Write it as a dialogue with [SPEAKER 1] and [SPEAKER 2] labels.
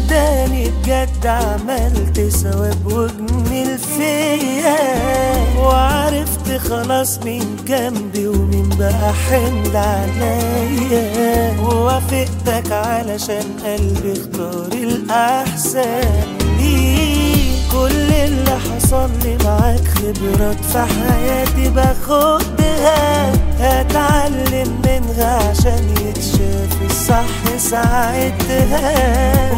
[SPEAKER 1] صدقني بجد عملت ثواب وجميل فيا وعرفت خلاص مين جنبي ومين بقى حمل عليا ووافقتك علشان قلبي اختار الأحسن ليك كل اللي حصل لي معاك خبرات في حياتي باخدها هتعلم منها عشان يتشاف الصح ساعتها